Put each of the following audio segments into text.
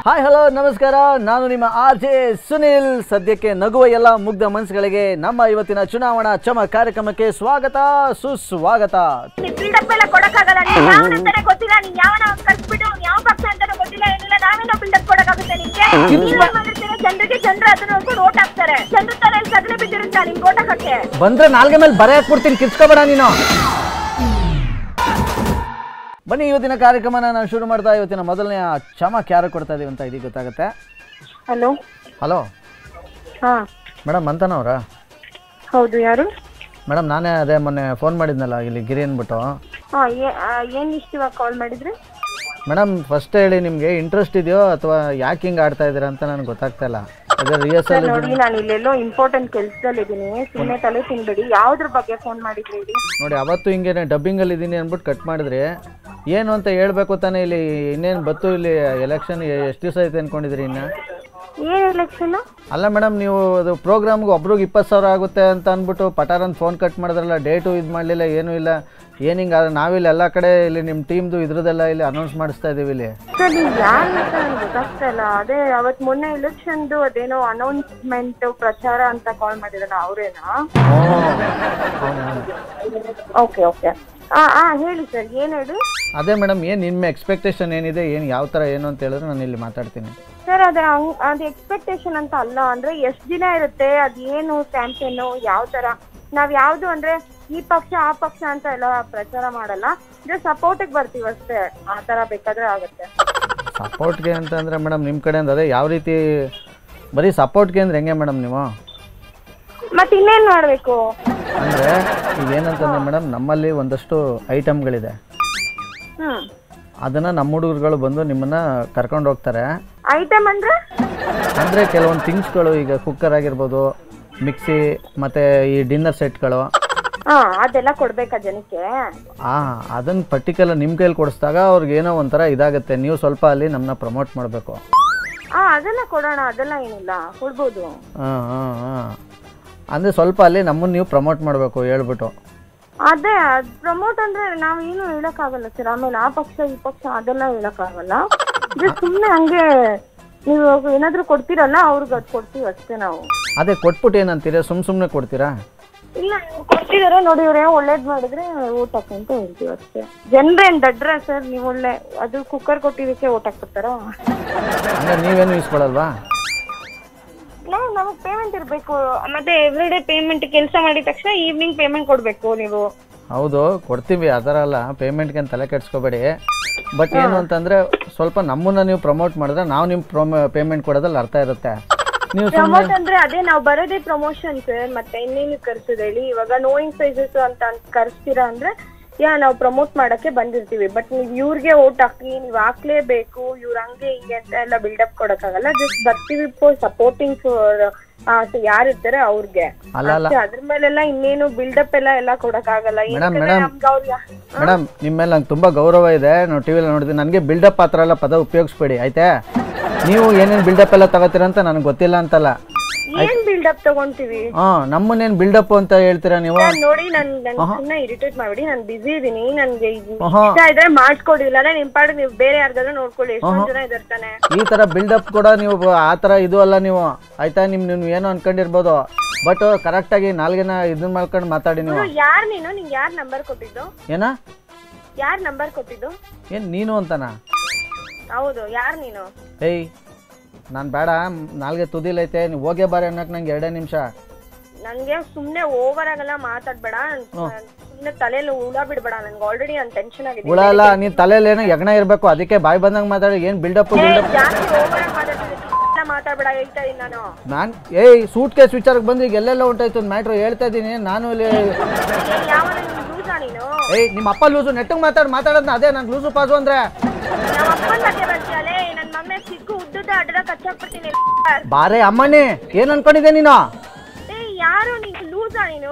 Hi hello ನಮಸ್ಕಾರ ನಾನು ನಿಮ್ಮ ಆರ್ ಜೆ ಸುನಿಲ್ ಸದ್ಯಕ್ಕೆ ನಗುವ ಎಲ್ಲ ಮುಗ್ಧ ಮನಸ್ಸುಗಳಿಗೆ ನಮ್ಮ ಇವತ್ತಿನ ಚುನಾವಣಾ ಚಮ ಕಾರ್ಯಕ್ರಮಕ್ಕೆ ಸ್ವಾಗತ ಸುಸ್ವಾಗತ ನೀನ್ ಬಿಲ್ಡಪ್ ಎಲ್ಲ ಕೊಡಕ್ಕಾಗಲ್ಲ ನೀನ್ ಯಾವನಂತಾನೆ ಗೊತ್ತಿಲ್ಲ ನೀನ್ ಯಾವನ ಅವ್ನ್ ಕರ್ಸ್ಬಿಟ್ಟು ಅವ್ನ್ ಯಾವ ಪಕ್ಷ ಅಂತಾನೆ ಗೊತ್ತಿಲ್ಲ ಏನಿಲ್ಲ ನಾವೇನೋ ಬಿಲ್ಡಪ್ ಕೊಡಕ್ಕಾಗುತ್ತೆ ನಿಮ್ಗೆ ನೀವೇನ್ ಮಾಡಿರ್ತೀರ ಜನರಿಗೆ ಜನರ ಅದನ್ನ ನೋಡ್ಕೊಂಡು ಓಟ್ ಹಾಕ್ತಾರೆ ಜನರ ತಲೆಯಲ್ಲಿ ಸಗಣಿ ಬಿದ್ದಿರುತ್ತಾ ನಿಮ್ಗೆ ಓಟ್ ಹಾಕಕ್ಕೆ ಬಂದ್ರೆ ನಾಲ್ಗೆ ಮೇಲೆ ಬರೆ ಹಾಕ್ಬಿಡ್ತೀನಿ ಕಿರ್ಚ್ಕೋಬೇಡ ನೀನು ಬನ್ನಿ ಇವತ್ತಿನ ಕಾರ್ಯಕ್ರಮನ ನಾನು ಶುರು ಮಾಡ್ತಾ ಇವತ್ತಿನ ಮೊದಲನೆಯ ಚಮಕ್ ಯಾರು ಕೊಡ್ತಾ ಇದೀವಿ ಅಂತ ಇದೀಗ ಗೊತ್ತಾಗುತ್ತೆ ಹಲೋ ಹಲೋ ಹಾ ಮೇಡಮ್ ಮಂತನವ್ರಾ ಹೌದು ಯಾರು ಮೇಡಮ್ ನಾನೇ ಅದೇ ಮೊನ್ನೆ ಫೋನ್ ಮಾಡಿದ್ನಲ್ಲ ಇಲ್ಲಿ ಗಿರಿ ಅಂದ್ಬಿಟ್ಟು ಹಾ ಏನ್ ಇಷ್ಟು ಇವಾಗ ಕಾಲ್ ಮಾಡಿದ್ರಿ ಮೇಡಮ್ ಫಸ್ಟ್ ಹೇಳಿ ನಿಮಗೆ ಇಂಟ್ರೆಸ್ಟ್ ಇದೆಯೋ ಅಥವಾ ಯಾಕೆ ಹಿಂಗೆ ಆಡ್ತಾ ಇದ್ದೀರಾ ಅಂತ ನನಗೆ ಗೊತ್ತಾಗ್ತಾ ಇಲ್ಲ ಅದೇ ರಿಹರ್ಸಲ್ ನೋಡಿ ನಾನು ಇಲ್ಲೆಲ್ಲೋ ಇಂಪಾರ್ಟೆಂಟ್ ಕೆಲ್ಸದಲ್ಲಿ ಇದೀನಿ ಸುಮ್ಮನೆ ತಲೆ ತಿನ್ಬೇಡಿ ಯಾವ್ದ್ರ ಬಗ್ಗೆ ಫೋನ್ ಮಾಡಿದ್ರಿ ಹೇಳಿ ನೋಡಿ ಅವತ್ತು ಹಿಂಗೇನೆ ಡಬ್ಬಿಂಗಲ್ಲಿ ಇದ್ದೀನಿ ಅಂದ್ಬಿಟ್ಟು ಕಟ್ ಮಾಡಿದ್ರಿ ಏನು ಅಂತ ಹೇಳ್ಬೇಕು ತಾನೇ ಇಲ್ಲಿ ಇನ್ನೇನು ಬತ್ತು ಇಲ್ಲಿ ಎಲೆಕ್ಷನ್ ಎಷ್ಟು ದಿವಸ ಐತೆ ಅಂದ್ಕೊಂಡಿದ್ರಿ ಇನ್ನು ಏನ್ ಎಲೆಕ್ಷನ್ ಅಲ್ಲ ಮೇಡಮ್ ನೀವು ಅದು ಪ್ರೋಗ್ರಾಮ್ಗೆ ಒಬ್ರಿಗೆ ಇಪ್ಪತ್ತು ಸಾವಿರ ಆಗುತ್ತೆ ಅಂತ ಅಂದ್ಬಿಟ್ಟು ಪಟಾರ್ ಅಂತ ಫೋನ್ ಕಟ್ ಮಾಡಿದ್ರಲ್ಲ ಡೇಟು ಇದು ಮಾಡಲಿಲ್ಲ ಏನೂ ಇಲ್ಲ ಏನು ಹಿಂಗೆ ನಾವಿಲ್ಲಿ ಎಲ್ಲ ಕಡೆ ಇಲ್ಲಿ ನಿಮ್ಮ ಟೀಮ್ದು ಇದ್ರದ್ದೆಲ್ಲ ಇಲ್ಲಿ ಅನೌನ್ಸ್ ಮಾಡಿಸ್ತಾ ಇದ್ದೀವಿ ಇಲ್ಲಿ ಸರ್ ನೀವು ಯಾರು ಅಂತ ನನಗೆ ಗೊತ್ತಾಗ್ತಾ ಇಲ್ಲ ಅದೇ ಅವತ್ ಮೊನ್ನೆ ಎಲೆಕ್ಷನ್ದು ಅದೇನೋ ಅನೌನ್ಸ್ಮೆಂಟ್ ಪ್ರಚಾರ ಅಂತ ಕಾಲ್ ಮಾಡಿದ್ರಲ್ಲ ಅವರೇನಾ ಓಕೆ ಓಕೆ ಆ ಆ ಹೇಳಿ ಸರ್ ಏನು ಹೇಳಿ ಅದೇ ಮೇಡಮ್ ಏನು ನಿಮ್ಮ ಎಕ್ಸ್ಪೆಕ್ಟೇಷನ್ ಏನಿದೆ ಏನು ಯಾವ ಥರ ಏನು ಅಂತ ಹೇಳಿದ್ರೆ ನಾನು ಇಲ್ಲಿ ಮಾತಾಡ್ತೀನಿ ಸರ್ ಅದೇ ಹಂಗ್ ಅದು ಎಕ್ಸ್ಪೆಕ್ಟೇಷನ್ ಅಂತ ಅಲ್ಲ ಅಂದ್ರೆ ಎಷ್ಟು ದಿನ ಇರುತ್ತೆ ಅದೇನು ಕ್ಯಾಂಪೇನು ಯಾವ ತರ ನಾವ್ ಯಾವ್ದು ಅಂದ್ರೆ ಈ ಪಕ್ಷ ಆ ಪಕ್ಷ ಅಂತ ಎಲ್ಲ ಪ್ರಚಾರ ಮಾಡಲ್ಲ ಜಸ್ಟ್ ಸಪೋರ್ಟಿಗೆ ಬರ್ತೀವಿ ಅಷ್ಟೇ ಆ ತರ ಬೇಕಾದ್ರೆ ಆಗುತ್ತೆ ಸಪೋರ್ಟ್ಗೆ ಅಂತಂದರೆ ಮೇಡಮ್ ನಿಮ್ಮ ಕಡೆಯಿಂದ ಅದೇ ಯಾವ ರೀತಿ ಬರೀ ಸಪೋರ್ಟ್ಗೆ ಅಂದ್ರೆ ಹೆಂಗೆ ಮೇಡಮ್ ನೀವು ಮತ್ತೆ ಇನ್ನೇನ್ ಮಾಡ್ಬೇಕು ಅಂದರೆ ಈಗ ಏನಂತಂದ್ರೆ ಮೇಡಮ್ ನಮ್ಮಲ್ಲಿ ಒಂದಷ್ಟು ಐಟಮ್ಗಳಿದೆ ಹ್ಮ್ ಅದನ್ನು ನಮ್ಮ ಹುಡುಗರುಗಳು ಬಂದು ನಿಮ್ಮನ್ನು ಕರ್ಕೊಂಡು ಹೋಗ್ತಾರೆ ಐಟಮ್ ಅಂದ್ರೆ ಅಂದರೆ ಕೆಲವೊಂದು ಥಿಂಗ್ಸ್ಗಳು ಈಗ ಕುಕ್ಕರ್ ಆಗಿರ್ಬೋದು ಮಿಕ್ಸಿ ಮತ್ತು ಈ ಡಿನ್ನರ್ ಸೆಟ್ಗಳು ಹಾ ಅದೆಲ್ಲ ಕೊಡ್ಬೇಕಾ ಜನಕ್ಕೆ ಹಾಂ ಅದನ್ನು ಪರ್ಟಿಕ್ಯುಲರ್ ನಿಮ್ಮ ಕೈಲಿ ಕೊಡಿಸಿದಾಗ ಅವ್ರಿಗೆ ಏನೋ ಒಂಥರ ಇದಾಗುತ್ತೆ ನೀವು ಸ್ವಲ್ಪ ಅಲ್ಲಿ ನಮ್ಮನ್ನ ಪ್ರಮೋಟ್ ಮಾಡಬೇಕು ಹಾ ಅದೆಲ್ಲ ಕೊಡೋಣ ಅದೆಲ್ಲ ಏನಿಲ್ಲ ಕೊಡ್ಬೋದು ಹಾಂ ಹಾಂ ಹಾಂ ಅಂದರೆ ಸ್ವಲ್ಪ ಅಲ್ಲಿ ನಮ್ಮನ್ನು ನೀವು ಪ್ರಮೋಟ್ ಮಾಡಬೇಕು ಹೇಳ್ಬಿಟ್ಟು ಅದೇ ಪ್ರಮೋಟ್ ಅಂದ್ರೆ ನಾವ್ ಏನು ಹೇಳಕ್ಕಾಗಲ್ಲ ಸರ್ ಆಮೇಲೆ ಆ ಪಕ್ಷ ಈ ಪಕ್ಷ ಅದೆಲ್ಲ ಹೇಳಕ್ಕಾಗಲ್ಲ ಜಸ್ಟ್ ಸುಮ್ನೆ ಹಂಗೆ ನೀವು ಏನಾದ್ರು ಕೊಡ್ತೀರಲ್ಲ ಅವ್ರಿಗೆ ಅದ್ ಕೊಡ್ತೀವಿ ಅಷ್ಟೇ ನಾವು ಅದೇ ಕೊಟ್ಬಿಟ್ಟು ಏನಂತೀರಾ ಸುಮ್ಮ ಸುಮ್ಮನೆ ಕೊಡ್ತೀರಾ ಇಲ್ಲ ಇವ್ರು ಕೊಡ್ತಿದಾರೆ ನೋಡಿ ಇವ್ರೆ ಒಳ್ಳೇದ್ ಮಾಡಿದ್ರೆ ಊಟ ಅಂತ ಹೇಳ್ತೀವಿ ಅಷ್ಟೇ ಜನರೇನ್ ದಡ್ರ ಸರ್ ನೀವು ಒಳ್ಳೆ ಅದು ಕುಕ್ಕರ್ ಕೊಟ್ಟಿದ್ದಕ್ಕೆ ಊಟ ಹಾಕ್ಬಿಡ್ತಾರ ಅಂದರೆ ನೀವೇನು ಇಸ್ಕೊಳಲ್ವಾ ನಾವು ನಮಗ್ ಪೇಮೆಂಟ್ ಇರ್ಬೇಕು ಮತ್ತೆ ಎವ್ರಿ ಡೇ ಪೇಮೆಂಟ್ ಕೆಲಸ ಮಾಡಿದ ತಕ್ಷಣ ಈವ್ನಿಂಗ್ ಪೇಮೆಂಟ್ ಕೊಡ್ಬೇಕು ನೀವು ಹೌದು ಕೊಡ್ತೀವಿ ಆ ಥರ ಅಲ್ಲ ಪೇಮೆಂಟ್ಗೆ ತಲೆ ಕೆಡ್ಸ್ಕೊಬೇಡಿ ಬಟ್ ಏನು ಅಂತಂದರೆ ಸ್ವಲ್ಪ ನಮ್ಮನ್ನು ನೀವು ಪ್ರಮೋಟ್ ಮಾಡಿದ್ರೆ ನಾವು ನಿಮ್ಮ ಪ್ರೊಮೋ ಪೇಮೆಂಟ್ ಕೊಡೋದ್ರಲ್ಲಿ ಅರ್ಥ ಇರುತ್ತೆ ನೀವು ಸುಮ್ಮನೆ ಪ್ರಮೋಟ್ ಅಂದ್ರೆ ಅದೇ ನಾವು ಬರೋದೇ ಪ್ರಮೋಷನ್ ಸರ್ ಮತ್ತೆ ಇನ್ನೇನು ಕರ್ಸೋದು ಹೇಳಿ ಇವಾಗ ನೋಯಿಂಗ್ ಪ್ರೈಸಸ್ ಅಂತ ಕರ್ಸ್ತೀರಾ ಅಂದ್ರೆ ಯಾ ನಾವು ಪ್ರಮೋಟ್ ಮಾಡಕ್ಕೆ ಬಂದಿರ್ತೀವಿ ಬಟ್ ನೀವು ಇವ್ರಿಗೆ ಓಟ್ ಹಾಕಿ ನೀವು ಹಾಕ್ಲೇಬೇಕು ಇವ್ರು ಹಂಗೆ ಹಿಂಗೆ ಅಂತ ಎಲ್ಲ ಬಿಲ್ಡಪ್ ಕೊಡಕ್ಕಾಗಲ್ಲ ಜಸ್ಟ್ ಬರ್ತೀವಿ ಫಾರ್ ಸಪೋರ್ಟಿಂಗ್ ಯಾರು ಇರ್ತಾರೆ ಅವ್ರಿಗೆ ಅಲ್ಲ ಅಲ್ಲ ಅಷ್ಟೇ, ಅದ್ರ ಮೇಲೆಲ್ಲ ಇನ್ನೇನು ಬಿಲ್ಡಪ್ ಎಲ್ಲ ಎಲ್ಲ ಕೊಡಕ್ಕಾಗಲ್ಲ ಮೇಡಮ್, ಏನಕ್ಕಂದ್ರೆ ಮೇಡಮ್. ನಮ್ಗೆ ಅವ್ರು ಯಾ- ಮೇಡಮ್ ನಿಮ್ಮ ಮೇಲೆ ನಂಗೆ ತುಂಬ ಗೌರವ ಇದೆ ನಾವು ಟಿ ವಿಲಿ ನೋಡಿದ್ವಿ ನನಗೆ ಬಿಲ್ಡಪ್ ಆ ಥರ ಎಲ್ಲ ಪದ ಉಪಯೋಗಿಸ್ಬೇಡಿ ಆಯ್ತಾ ನೀವು ಏನೇನು ಬಿಲ್ಡಪ್ ಎಲ್ಲ ತಗೋತೀರ ಅಂತ ನನಗೆ ಗೊತ್ತಿಲ್ಲ ಅಂತಲ್ಲ ಏನ್ ಬಿಲ್ಡಪ್ ತಗೊಂತೀವಿ ಹಾಂ ನಮ್ಮನ್ನೇನು ಬಿಲ್ಡಪ್ ಅಂತ ಹೇಳ್ತೀರಾ ನೀವು ನಾನ್ ನೋಡಿ ನನ್ ನನ್ ಸುಮ್ನೆ ಇರಿಟೇಟ್ ಮಾಡ್ಬಿಡಿ ನಾನು ಬಿಸಿ ಇದೀನಿ ನನ್ಗೆ ಇದು ಆಹಾ. ಇಷ್ಟ ಇದ್ರೆ ಮಾಡ್ಕೊಡಿ ಇಲ್ಲಾಂದ್ರೆ ನಿಮ್ ಪಾಡಿಗೆ ನೀವು ಬೇರೆ ಯಾರಿಗಾದ್ರೂ ನೋಡ್ಕೊಳ್ಳಿ ಎಷ್ಟೊಂದ್ ಜನ ಇದಾರೆ ತಾನೆ ಈ ಥರ ಬಿಲ್ಡಪ್ ಕೂಡ ನೀವು ಆ ಥರ ಇದು ಅಲ್ಲ ನೀವು ಆಯ್ತಾ ನಿಮ್ಮ ನೀವು ಏನೋ ಅನ್ಕೊಂಡಿರ್ಬೋದು ಬಟ್ ಕರೆಕ್ಟಾಗಿ ನಾಲ್ಗೆನ ಇದನ್ನ ಮಾಡ್ಕೊಂಡು ಮಾತಾಡಿ ನೀವು ಯಾರ್ ನೀನು ನಿಂಗೆ ಯಾರ್ ನಂಬರ್ ಕೊಟ್ಟಿದ್ದು ಏನ ಯಾರ್ ನಂಬರ್ ಕೊಟ್ಟಿದ್ದು ಏನು ನೀನು ಅಂತನಾ ಹೌದು ಯಾರ್ ನೀನು ಏಯ್ ನಾನು ಬೇಡ ನಾಲ್ಗೆ ತುದಿಲೈತೆ ನೀವು ಹೋಗೇ ಬಾರಿ ಅನ್ನಕ್ಕೆ ನಂಗೆ ಎರಡೇ ನಿಮಿಷ ನನ್ಗೆ ಸುಮ್ನೆ ಓವರ್ ಆಗಲ್ಲ ಮಾತಾಡ್ಬೇಡ ಸುಮ್ನೆ ತಲೆಯಲ್ಲಿ ಹುಳ ಬಿಡ್ಬೇಡ ನನ್ಗೆ ಆಲ್ರೆಡಿ ನಾನು ಟೆನ್ಷನ್ ಆಗಿದೆ ಹುಳ ಅಲ್ಲ ನೀನು ತಲೆಯಲ್ಲಿ ಏನೋ ಯಜ್ಞ ಇರಬೇಕು ಅದಕ್ಕೆ ಬಾಯಿ ಬಂದಂಗೆ ಮಾತಾಡಿ ಏನು ಬಿಲ್ಡಪ್ ಏ, ಬಿಲ್ಡಪ್ ಜಾಸ್ತಿ ಓವರ್ ಆಗಿ ಮಾತಾಡ್ತಿದ್ದೀನಿ ಮಾತಾಡ್ಬೇಡ ಹೇಳ್ತಾ ಇದೀನಿ ನಾನು ನಾನು ಏಯ್ ಸೂಟ್ ಕೇಸ್ ವಿಚಾರಕ್ಕೆ ಬಂದು ಈಗ ಎಲ್ಲೆಲ್ಲ ಹೊಂಟಾಯ್ತು ಮ್ಯಾಟ್ರು ಹೇಳ್ತಾ ಇದ್ದೀನಿ ನಾನು ಇಲ್ಲಿ ಯಾವ ಲೂಸಾ ನೀನು ಏಯ್ ನಿಮ್ಮ ಅಪ್ಪ ಲೂಸು ನೆಟ್ಟಿಗೆ ಮಾತಾಡಿ ಮಾತಾಡೋದ್ನ ಅದೇ ನಂಗೆ ಲೂಸು ಪಾಸು ಅಂದರೆ ನಮ್ಮ ಅಪ್ಪನ ಬಗ್ಗೆ ಬರ್ತೀಯಲ್ಲೇ ನನ್ನ ಮಮ್ಮಿ ಸಿಕ್ಕು ಉದ್ದುದ ಅಡ್ಡ ಕಚ್ಚಾಕ್ಬಿಡ್ತೀನಿ ಬಾರೇ ಅಮ್ಮಣ್ಣಿ ಏನು ಅನ್ಕೊಂಡಿದ್ದೆ ನೀನು ಏ ಯಾರು ನೀನು ಲೂಸಾ ನೀನು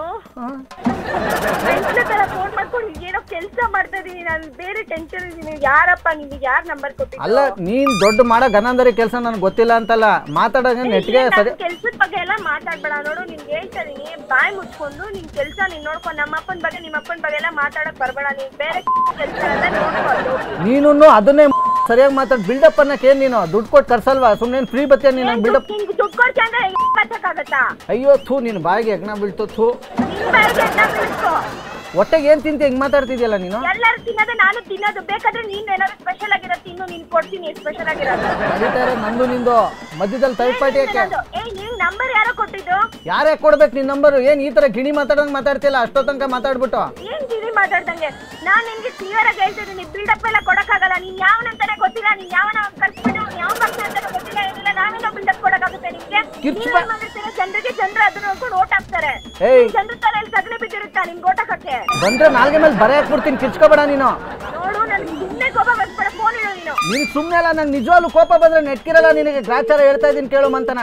ಫ್ರೆಂಡ್ಸ್ ತರ ಫೋನ್ ಮಾಡ್ಕೊಂಡು ಏನೋ ಕೆಲಸ ಮಾಡ್ತಾ ಇದೀನಿ ನಾನು ಬೇರೆ ಟೆನ್ಷನ್ ಇದೀನಿ ಯಾರಪ್ಪ ನಿಮಗೆ ಯಾರ್ ನಂಬರ್ ಕೊಟ್ಟಿದ್ದು ಅಲ್ಲ ನೀನು ದೊಡ್ಡ ಮಾಡೋ ಗನಂದರಿ ಕೆಲಸ ನನಗೆ ಗೊತ್ತಿಲ್ಲ ಅಂತಲ್ಲ ಮಾತಾಡೋದು ನೆಟ್ಗೆ ಸರಿ ಕೆಲ್ಸದ ಬಗ್ಗೆ ಎಲ್ಲ ಮಾತಾಡ್ಬೇಡ ನೋಡು ನಿನ್ಗೆ ಹೇಳ್ತಾ ಇದೀನಿ ಬಾಯಿ ಮುಚ್ಕೊಂಡು ನಿನ್ ಕೆಲ್ಸ ನೀನ್ ನೋಡ್ಕೊಂಡು ನಮ್ಮ ಅಪ್ಪನ ಬಗ್ಗೆ ನಿಮ್ಮ ಅಪ್ಪನ ಬಗ್ಗೆ ಎಲ್ಲ ಮಾತಾಡಕ್ ಬರ್ಬೇಡ ನೀನ್ ಬೇರೆ ಕೆಲ್ಸ ಎಲ್ಲ ನೋಡ್ಕೊಂಡು ನೀನು ಅದನ್ನೇ ಸರಿಯಾಗಿ ಮಾತಾಡ್ ಬಿಲ್ಡಪ್ ಅನ್ನಕ್ಕೆ ಏನ್ ನೀನು ದುಡ್ಡು ಕೊಟ್ಟು ಕರ್ಸಲ್ವಾ ಸುಮ್ಮನೆ ಫ್ರೀ ಬತ್ತೀಯ ನೀನು ಬಿಲ್ಡಪ್ ನಿಂಗೆ ದುಡ್ಡು ಕೊಡ್ತೀಯ ಅಂದ್ರೆ ಮಾತಕ್ಕಾಗತ್ತಾ ಅಯ್ಯೋ ಥೂ ನಿನ್ನ ಬಾಯಿಗೆ ಎಗ್ನ ಬೀಳ್ತು ಥೂ ನಿನ್ ಬಾಯಿಗೆ ಎಣ್ಣ ಬೀಳ್ತು. ಹೊಟ್ಟೆಗೆ ಏನ್ ತಿಂತಿ ಹಿಂಗ್ ಮಾತಾಡ್ತಿದ್ಯಲ್ಲ ನೀನು ಎಲ್ಲರೂ ತಿನ್ನೋದು ನಾನು ತಿನ್ನೋದು ಬೇಕಾದ್ರೆ ನೀನ್ ಏನಾದ್ರು ಸ್ಪೆಷಲ್ ಆಗಿರೋ ತಿನ್ನು ನೀನ್ ಕೊಡ್ತೀನಿ ಸ್ಪೆಷಲ್ ಆಗಿರೋದು ನಡೀತಾ ಇರೋದು ನಂದು ನಿಂದು ಮಧ್ಯದಲ್ಲಿ ತರ್ಡ್ ಪಾರ್ಟಿ ಯಾಕೆ ಏ ನೀನ್ ನಂಬರ್ ಯಾರೋ ಕೊಟ್ಟಿದ್ದು ಯಾರೇ ಕೊಡ್ಬೇಕು ನಿನ್ ನಂಬರು ಏನ್ ಈ ತರ ಗಿಣಿ ಮಾತಾಡೋಂಗ್ ಮಾತಾಡ್ತಿಲ್ಲ ಅಷ್ಟೋ ತನಕ ಮಾತಾಡ್ಬಿಟ್ಟು ಏನ್ ಗಿರಿ ಮಾತಾಡ್ದಂಗೆ ನಾನ್ ನಿನ್ಗೆ ಕ್ಲಿಯರ್ ಆಗಿ ಹೇಳ್ತಿದ್ದೀನಿ ಬಿಲ್ಡಪ್ ಎಲ್ಲ ಕೊಡಕ್ಕಾಗಲ್ಲ ನೀನ್ ಯಾವನಂತಾನೆ ಗೊತ್ತಿಲ್ಲ ನೀನ್ ಯಾವನ ಕಳ್ಸ್ಬಿಟ್ಟು ಯಾವ ಪಕ್ಷ ಅಂತಾನೆ ಗೊತ್ತಿಲ್ಲ ಏನಿಲ್ಲ ನಾವೇನೋ ಬಿಲ್ಡಪ್ ಕೊಡಕ್ಕಾಗುತ್ತೆ ನಿಮ್ಗೆ ಕಿರ್ಚ್ ನೀವೇನ್ ಮಾಡಿರ್ತೀರ ಜನರಿಗೆ ಜನರು ಅದನ್ನ ನೋಡ್ಕೊಂಡು ಓಟ್ ಹಾಕ್ತಾರೆ ಏಯ್ ಜನರ ತಲೆಯಲ್ಲಿ ಸಗಣಿ ಬಿದ್ದಿರುತ್ತಾ ನಿಮ್ಗೆ ಓಟ್ ಹಾಕಕ್ಕೆ ಬಂದ್ರೆ ನಾಲ್ಗೆ ಮೇಲೆ ಬರೆ ಹಾಕ್ಬಿಡ್ತೀನಿ ಕಿರ್ಚ್ಕೋಬೇಡ ನೀನು ನೋಡು ನನ್ಗೆ ಸುಮ್ಮನೆ ಕೋಪ ಬರ್ಸ್ಬೇಡ ಫೋನ್ ಇಡು ನೀನು ನೀನ್ ಸುಮ್ನೆ ಅಲ್ಲ ನನ್ ನಿಜವಾಗ್ಲೂ ಕೋಪ ಬಂದ್ರೆ ನೆಟ್ಕಿರಲ್ಲ ನಿನಗೆ ಗ್ರಾಚಾರ ಹೇಳ್ತಾ ಇದೀನಿ ಕೇಳು ಮಂತನ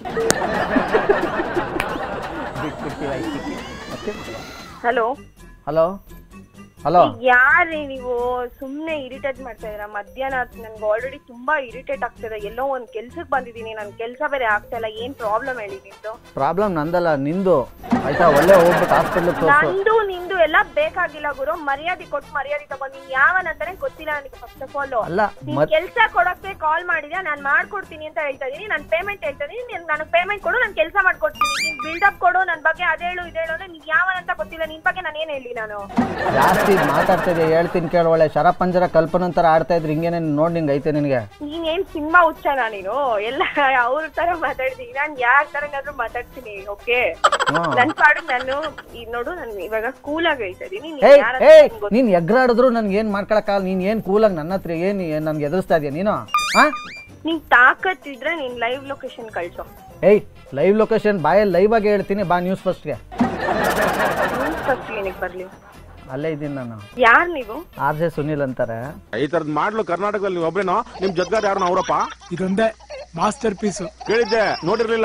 ಹಲೋ ಹಲೋ ಹಲೋ ಯಾರೇ ನೀವು ಸುಮ್ನೆ ಇರಿಟೇಟ್ ಮಾಡ್ತಾ ಇದೀರಾ ಮಧ್ಯಾಹ್ನ ನನ್ಗೆ ಆಲ್ರೆಡಿ ತುಂಬಾ ಇರಿಟೇಟ್ ಆಗ್ತಿದೆ ಎಲ್ಲೋ ಒಂದ್ ಕೆಲ್ಸಕ್ಕೆ ಬಂದಿದ್ದೀನಿ ನನ್ ಕೆಲ್ಸ ಬೇರೆ ಆಗ್ತಾ ಇಲ್ಲ ಏನ್ ಪ್ರಾಬ್ಲಮ್ ಹೇಳಿ ನಿಮ್ದು ಪ್ರಾಬ್ಲಮ್ ನಂದಲ್ಲ ನಿಂದು ಆಯ್ತಾ ಒಳ್ಳೆ ಹೋಗ್ಬಿಟ್ಟು ಹಾಸ್ಪಿಟ್ಲಿಗೆ ತೋರಿಸು ನಂದು ನಿಂದು ಎಲ್ಲ ಬೇಕಾಗಿಲ್ಲ ಗುರು ಮರ್ಯಾದೆ ಕೊಟ್ಟು ಮರ್ಯಾದೆ ತಗೊಂಡು ನೀನ್ ಯಾವನಂತಾನೆ ಗೊತ್ತಿಲ್ಲ ನನಗೆ ಫಸ್ಟ್ ಆಫ್ ಆಲ್ ಅಲ್ಲ ನೀನ್ ಮತ್ ಕೆಲ್ಸ ಕೊಡಕ್ಕೆ ಕಾಲ್ ಮಾಡಿದ್ಯಾ ನಾನ್ ಮಾಡ್ಕೊಡ್ತೀನಿ ಅಂತ ಹೇಳ್ತಾ ಇದೀನಿ ನಾನು ಪೇಮೆಂಟ್ ಹೇಳ್ತಾ ಇದೀನಿ ನೀನ್ ನನಗೆ ಪೇಮೆಂಟ್ ಕೊಡು ನಾನು ಕೆಲಸ ಮಾಡ್ಕೊಡ್ತೀನಿ ನೀನ್ ಬಿಲ್ಡಪ್ ಕೊಡು ನನ್ ಬಗ್ಗೆ ಅದೇಳು ಇದೇಳು ಅಂದ್ರೆ ನೀನ್ ಯಾವನಂತ ಗೊತ್ತಿಲ್ಲ ನಿನ್ ಬಗ್ಗೆ ನಾನು ಏನ್ ಹೇಳಿ ನಾನು ಜಾಸ್ತಿ ಮಾತಾಡ್ತಾ ಇದೆಯಾ ಹೇಳ್ತೀನಿ ಕೇಳು ಒಳ್ಳೆ ಶರಪಂಜರ ಕಲ್ಪನಂತರ ಆಡ್ತಾ ಇದ್ರೆ ಹಿಂಗೇನೆ ನೋಡ್ ನಿಂಗೆ ಐತೆ ನಿನಗೆ ನೀನ್ ಏನ್ ಸಿನಿಮಾ ಹುಚ್ಚನ ನೀನು ಎಲ್ಲ ಅವ್ರ ತರ ಮಾತಾಡ್ತೀನಿ ನಾನ್ ಯಾರ ತರನಾದ್ರೂ ಮಾತಾಡ್ತೀನಿ ಓಕೆ ಹ್ಮ್. ನನ್ ಪಾಡು ನಾನು ಈಗ ನೋಡು ನಾನು ಇವಾಗ ಸ್ಕೂಲ್ ಆಗಿ ಹೇಳ್ತಾ ಇದೀನಿ ನೀನ್ ಏಯ್ ಯಾರ ಏಯ್ ನೀನ್ ಎಗ್ರಾಡಿದ್ರು ನನ್ಗೆ ಏನ್ ಮಾಡ್ಕೊಳಕ್ಕಾಗಲ್ಲ ನೀನ್ ಏನ್ ಕೂಲಾಗಿ ನನ್ನ ಹತ್ರ ಏನ್ ಏನ್ ನನ್ಗೆ ಎದುರಿಸ್ತಾ ಇದೀಯ ನೀನು ಹಾ ನಿಂಗ್ ತಾಕತ್ತಿದ್ರೆ ನೀನ್ ಲೈವ್ ಲೊಕೇಶನ್ ಕಳ್ಸೋ ಏಯ್ ಲೈವ್ ಲೊಕೇಶನ್ ಬಾಯಲ್ಲಿ ಲೈವ್ ಆಗಿ ಹೇಳ್ತೀನಿ ಬಾ ನ್ಯೂಸ್ ಫಸ್ಟ್ಗೆ ಫಸ್ಟ್ ಕ್ಲಿನಿಕ್ ಬರ್ಲಿ ಅಲ್ಲೇ ಇದ್ದೀನಿ ನಾನು ಯಾರ್ ನೀವು ಆರ್ ಜೆ ಸುನಿಲ್ ಅಂತಾರೆ ಈ ತರದ್ ಮಾಡ್ಲು ಕರ್ನಾಟಕದಲ್ಲಿ ನೀವು ಒಬ್ರೇನೋ ನಿಮ್ ಜೊತೆಗಾರ ಯಾರು ಅವರಪ್ಪ ಇದೊಂದೇ ಮಾಸ್ಟರ್ ಪೀಸು ಕೇಳಿದ್ದೆ ನೋಡಿರ್ಲಿಲ್ಲ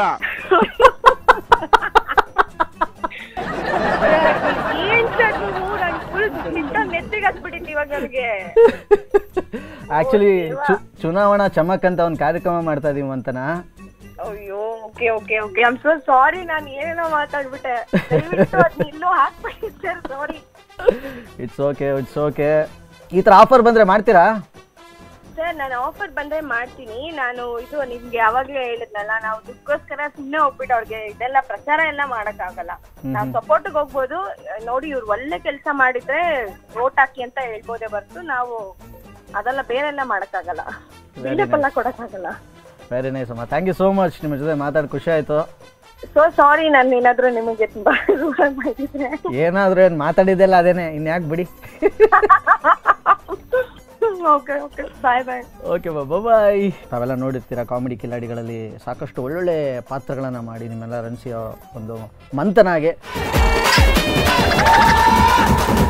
ಏನ್ ಸರ್ ನೀವು ನನ್ ಫುಲ್ ನಿಂತ ನೆತ್ತಿಗೆ ಹತ್ಬಿಟ್ಟಿತ್ತು ಇವಾಗ ನನಗೆ ಆಕ್ಚುಲಿ ಚುನಾವಣಾ ಚಮಕ್ ಅಂತ ಒಂದು ಕಾರ್ಯಕ್ರಮ ಮಾಡ್ತಾ ಇದೀವಿ ಅಂತನ ಅಯ್ಯೋ okay okay okay I'm so sorry ನಾನು ಏನೇನೋ ಮಾತಾಡ್ಬಿಟ್ಟೆ ದಯವಿಟ್ಟು ಅದ್ನ ಇಲ್ಲೂ ಹಾಕ್ಬಿಡಿ sir sorry it's okay it's okay ಈ ಥರ ಆಫರ್ ಬಂದ್ರೆ ಮಾಡ್ತೀರಾ ಸರ್ ನಾನು ಆಫರ್ ಬಂದ್ರೆ ಮಾಡ್ತೀನಿ ನಾನು ಇದು ನಿಮ್ಗೆ ಯಾವಾಗ್ಲೂ ಹೇಳಿದ್ನಲ್ಲ ನಾವು ದುಡ್ಗೋಸ್ಕರ ಸುಮ್ಮನೆ ಹೋಗ್ಬಿಟ್ಟು ಅವ್ರಿಗೆ ಇದೆಲ್ಲ ಪ್ರಚಾರ ಎಲ್ಲ ಮಾಡಕ್ಕಾಗಲ್ಲ ನಾವು ಸಪೋರ್ಟ್ಗೆ ಹೋಗ್ಬೋದು ನೋಡಿ ಇವ್ರು ಒಳ್ಳೆ ಕೆಲಸ ಮಾಡಿದ್ರೆ ವೋಟ್ ಹಾಕಿ ಅಂತ ಹೇಳ್ಬೋದೇ ಬರ್ತು ನಾವು ಅದೆಲ್ಲ ಬೇರೆಲ್ಲ ಮಾಡಕ್ಕಾಗಲ್ಲ ಬಿಲ್ಡಪ್ ಎಲ್ಲ ಕೊಡಕ್ಕಾಗಲ್ಲ ವೆರಿ ನೈಸ್ ಅಮ್ಮ ಥ್ಯಾಂಕ್ ಯು ಸೋ ಮಚ್ ನಿಮ್ಮ ಜೊತೆ ಮಾತಾಡಿ ಖುಷಿ ಆಯ್ತು ಸೊ ಸಾರಿ ನಾನು ಏನಾದ್ರೂ ನಿಮಗೆ ತುಂಬಾ ದೂರ ಮಾಡಿದ್ರೆ ಏನಾದ್ರೂ ಏನು ಮಾತಾಡಿದ್ದೆಲ್ಲ ಅದೇನೆ ಇನ್ಯಾಕೆ ಬಿಡಿ okay okay bye bye okay bye ತಾವೆಲ್ಲ ನೋಡಿರ್ತೀರ ಕಾಮಿಡಿ ಕಿಲಾಡಿಗಳಲ್ಲಿ ಸಾಕಷ್ಟು ಒಳ್ಳೊಳ್ಳೆ ಪಾತ್ರಗಳನ್ನು ಮಾಡಿ ನಿಮ್ಮೆಲ್ಲ ರನ್ಸಿಯೋ ಒಂದು ಮಂತನಾಗೆ